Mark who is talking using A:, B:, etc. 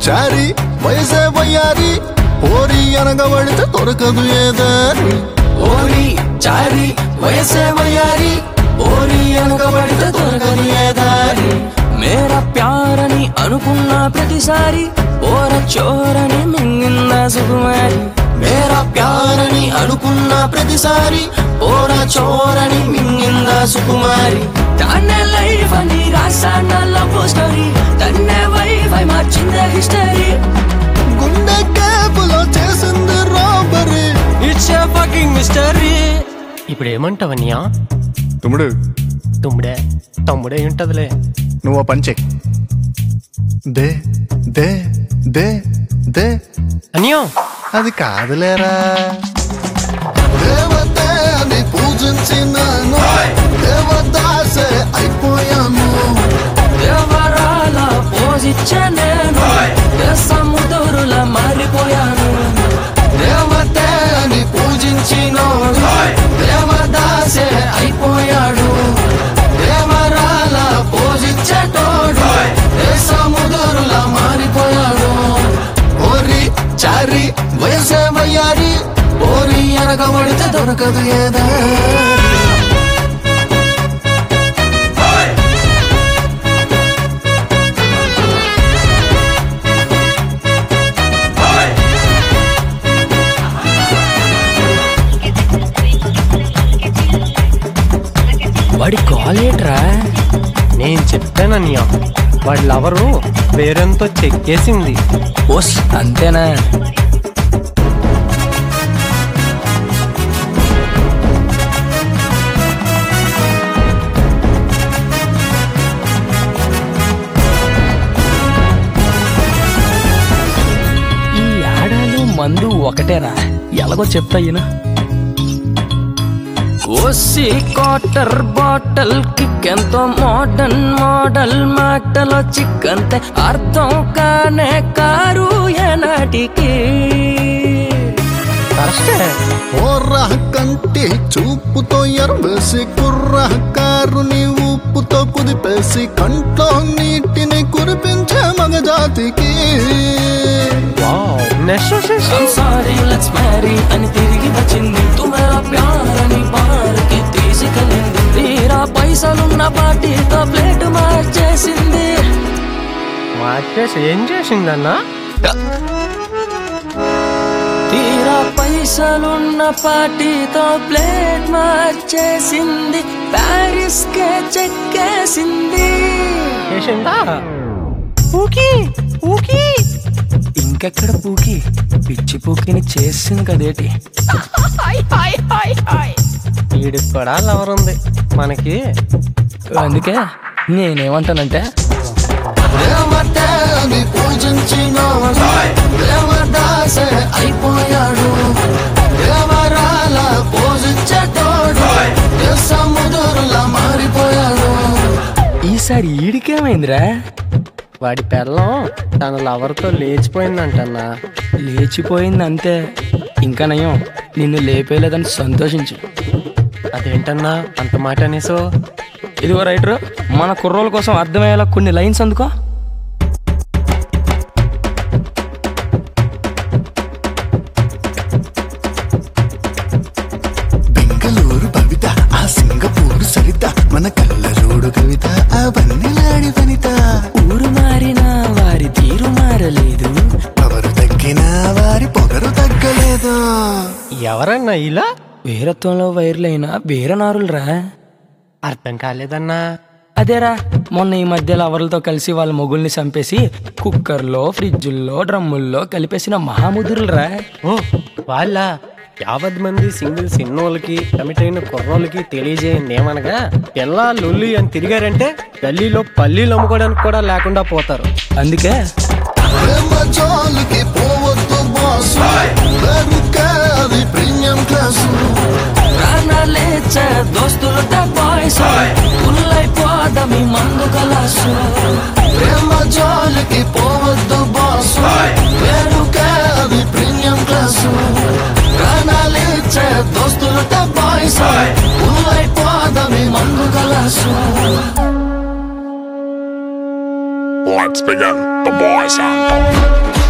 A: చారి వయసే వయ్యారి ఓరి అనగబడితే దొరకదు ఏదారి
B: ఓరి చారి వయసే వయ్యారి ఓరి అనగబడితే దొరకని ఏ దారి మేర ప్యారని అనుకున్న ప్రతిసారి ఓర చోరని మింగింద సుకుమారి మేర ప్యారని అనుకున్న ప్రతిసారి ఓర చోరని మింగింద సుకుమారి తన్నే లైఫ్ అని రాసాన లవ్ స్టోరీ తన్నే వైఫ్ అయి మార్చిందే హిస్టరీ
A: గుండె కేపులో చేసింది robbery
B: it's a fucking mystery
C: ఇప్పుడు ఏమంటావన్యా
A: తమ్ముడు
C: తుమ్ముడే తమ్ముడే ఉంటదిలే
A: నువ్వు ఓ పని చెక్ దే దే దే దే
C: అన్యో
A: అది కాదులేరా దేవతే అని పూజించినాను దేవదాసే అయిపోయాను
B: దేవరాల పోజిచ్చే నేను సముద్రుల మారిపోయాను దేవతే అని పూజించినోడు దేవదాసే అయిపోయాడు దేవరాల పోజిచ్చేటోడు సముద్రుల మారిపోయాడు ఓరి చారి వయసే వయ్యారి ఓరి అనగబడితే దొరకదు ఏదా వాడి కాలేట్రా
C: నేను చెప్పానన్యా వాడి లవరు వేరెంతో చెక్కేసింది
B: ఓస్ అంతేనా ఈ ఆడాలు మందు ఒకటేరా ఎలాగో చెప్తా ఈయన ఓసి కాటర్ బాటల్ కిక్ ఎంతో మోడర్న్ మోడల్ మాటలో చిక్కంతే అర్థం కానే కారు ఏనాటికి
C: కరెక్టే
A: ఓర్రా కంటి చూపుతో ఎరవేసి కుర్ర కారుని ఉప్పుతో కుదిపేసి కంట్లో నీటిని కురిపించే మగజాతికి
C: wow next
B: sorry let's marry అని తిరిగి వచ్చింది తుమరా ప్యారని బార్కి తీసుకెళ్ళింది తీరా పైసలున్న పార్టీతో ప్లేట్ మార్చేసింది
C: మార్చేసి ఏం చేసిందన్నా
B: తీరా పైసలున్న పార్టీతో ప్లేట్ మార్చేసింది ప్యారిస్ కే చెక్కేసింది
C: చేసిందా ఊకి ఊకి
B: ఇంకెక్కడ పూకి పిచ్చి పూకిని చేసింది కదేటి
C: వీడికి కూడా లవర్ ఉంది మనకి
B: అందుకే నేనేమంటానంటే
A: దేవతే అని పూజించిన దేవదాసే అయిపోయాడు దేవరాల పూజించేటోడు సముద్రులా మారిపోయాడు
B: ఈసారి ఈడికేమైందిరా
C: వాడి పెళ్ళం తన లవర్తో లేచిపోయిందంటన్నా
B: లేచిపోయింది అంతే ఇంకా నయం నిన్ను లేపేలేదని సంతోషించు
C: అదేంటన్నా అంత మాట అనేసో
B: ఇదిగో రైటర్ మన కుర్రోల కోసం అర్థమయ్యేలా కొన్ని లైన్స్ అందుకో
A: బెంగళూరు భవిత ఆ సింగపూర్ సరిత మన కళ్ళరోడు కవిత ఆ వన్నెలాడి వనిత
B: ఊరు మారినా వారి తీరు మారలేదు
A: ఎవరు తగ్గినా వారి పొగరు తగ్గలేదు
C: ఎవరన్నా ఇలా
B: వీరత్వంలో వైర్లైన వీరనారులరా
C: అర్థం కాలేదన్నా
B: అదేరా మొన్న ఈ మధ్య లవర్లతో కలిసి వాళ్ళ మొగుల్ని చంపేసి కుక్కర్లో ఫ్రిడ్జుల్లో డ్రమ్ముల్లో కలిపేసిన మహాముదురులరా
C: ఓ వాళ్ళ యావత్ మంది సింగిల్ సిన్నోళ్ళకి కమిట్ అయిన కుర్రోళ్ళకి తెలియజేయండి ఏమనగా పిల్ల లొల్లి అని తిరిగారంటే గల్లీలో పల్లీలు అమ్ముకోవడానికి కూడా లేకుండా పోతారు
B: అందుకే
A: ప్రేమ జోలికి పోవద్దు బాసు వెనుకే అది ప్రీమియం క్లాసు
B: ప్రాణాలేచే దోస్తులతో బాయ్స్ పుల్లైపోదమి మందు కలాసు
A: ప్రేమ జోలికి పోవద్దు బాసు వెనుకే అది ప్రీమియం క్లాసు
B: ప్రాణాలేచే దోస్తులతో బాయ్స్ పుల్లైపోదమి మందు కలాసు
D: Let's begin the boys and